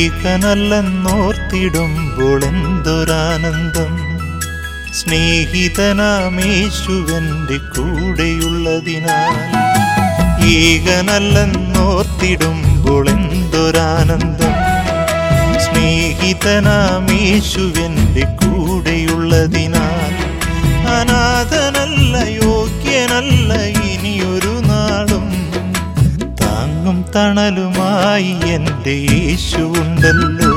ഏകനല്ലെന്നോർത്തിടുമ്പോൾ എന്തൊരാനന്ദം സ്നേഹിതനാമേശുവന്റെ കൂടെയുള്ളതിനാൽ ഏകനല്ലെന്നോർത്തിടുമ്പോൾ എന്തൊരാനന്ദം സ്നേഹിതനാമേശുവന്റെ കൂടെയുള്ളതിനാൽ അനാഥനല്ല യോഗ്യനല്ല ഇനിയൊരു നാളും താങ്ങും തണലുമായി എൻ്റെ യേശുണ്ടല്ലോ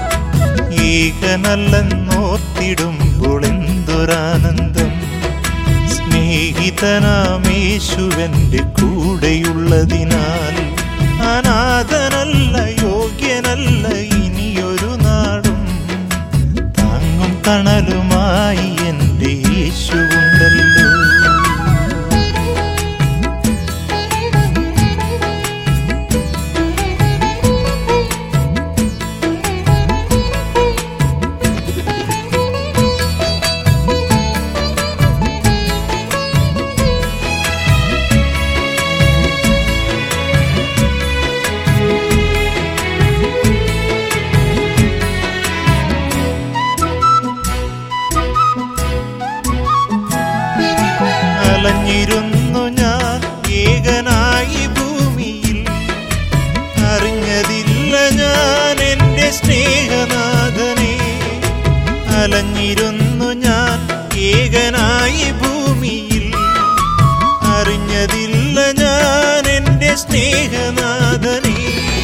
ഏകനല്ലെന്നോർത്തിടുമ്പോൾ എന്തൊരാനന്ദം സ്നേഹിതനാമേശുവന്റെ കൂടെയുള്ളതിനാൽ അനാഥനല്ല യോഗ്യനല്ല ഇനിയൊരു നാടും താങ്ങും തണലുമായി എൻ്റെ യേശുണ്ടല്ലോ അലഞ്ഞിരുന്നു ഞാൻ ഏകനായി ഭൂമിയിൽ അറിഞ്ഞതില്ല ഞാൻ എൻ്റെ സ്നേഹനാഥനെ അലഞ്ഞിരുന്നു ഞാൻ ഏകനായി ഭൂമിയിൽ അറിഞ്ഞതില്ല ഞാൻ എൻ്റെ സ്നേഹനാഥനെ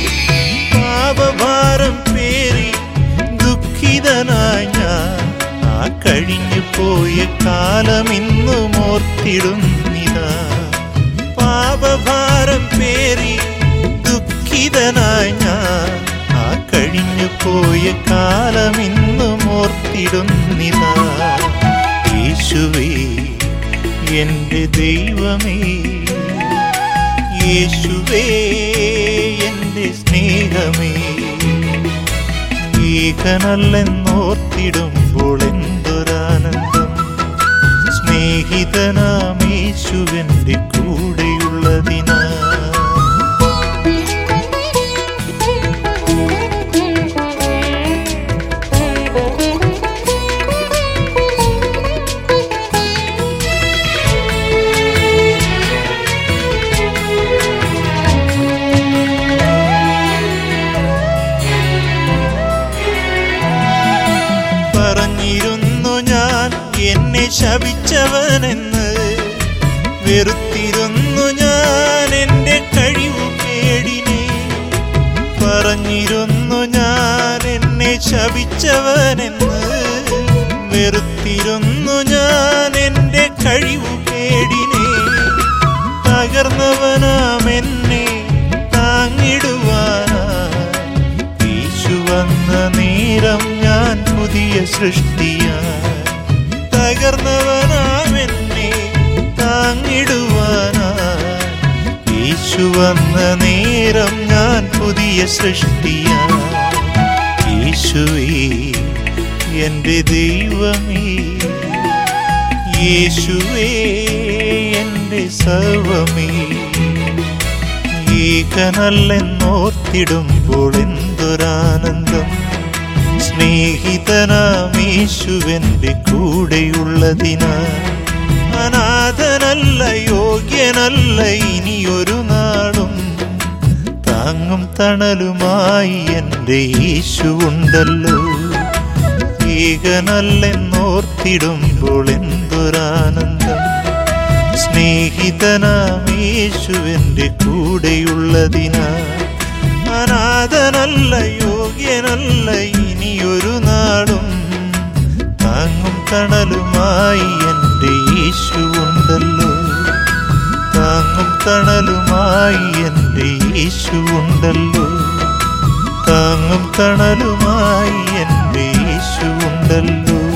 പാപഭാരം പേറി ദുഃഖിതനായി ഞാൻ ആ കഴിഞ്ഞു പോയ കാലമിന്നും ഓർത്തിടുന്നിതാ പാപഭാരം പേറി ദുഃഖിതനായി ഞാൻ ആ കഴിഞ്ഞു പോയ കാലമിന്നും ഓർത്തിടുന്നിതാ യേശുവേ എൻ്റെ ദൈവമേ യേശുവേ എൻ്റെ സ്നേഹമേ ഏകനല്ലെന്നോർത്തിടുമ്പോൾ എന്തൊരാനന്ദം സ്നേഹിതനാമേശുവന്റെ കൂടെയുള്ളതിനാ പറഞ്ഞിരുന്നു ഞാൻ എന്നെ ശപിച്ചവനെന്ന് വെറുത്തിരുന്നു ഞാൻ എൻ്റെ കഴിവു കേടിനെ പറഞ്ഞിരുന്നു ഞാൻ എന്നെ ശപിച്ചവനെന്ന് വെറുത്തിരുന്നു ഞാൻ എൻ്റെ കഴിവു കേടിനെ തകർന്നവനാം എന്നെ താങ്ങിടുവാനായി യേശു വന്ന നേരം ഞാൻ പുതിയ സൃഷ്ടിയായി തകർന്നവനാം എന്നെ താങ്ങിടുവാനായി യേശു വന്ന നേരം ഞാൻ പുതിയ സൃഷ്ടിയായി യേശുവേ എൻ്റെ ദൈവമേ യേശുവേ എൻ്റെ സർവമേ ഏകനല്ലെന്നോർത്തിടുമ്പോൾ എന്തൊരാനന്ദം സ്നേഹിതനാമേശുവന്റെ കൂടെയുള്ളതിനാൽ അനാഥനല്ല യോഗ്യനല്ല ഇനിയൊരു നാളും താങ്ങും തണലുമായി എൻ്റെ യേശുണ്ടല്ലോ ഏകനല്ലെന്നോർത്തിടുമ്പോൾ എന്തൊരാനന്ദം സ്നേഹിതനാമേശുവന്റെ കൂടെയുള്ളതിനാൽ അനാഥനല്ല യോഗ്യനല്ല ഇനിയൊരു നാളും താങ്ങും തണലുമായി എൻ്റെ യേശുണ്ടല്ലോ താങ്ങും തണലുമായി എൻ്റെ യേശുണ്ടല്ലോ താങ്ങും തണലുമായി എൻ്റെ യേശുണ്ടല്ലോ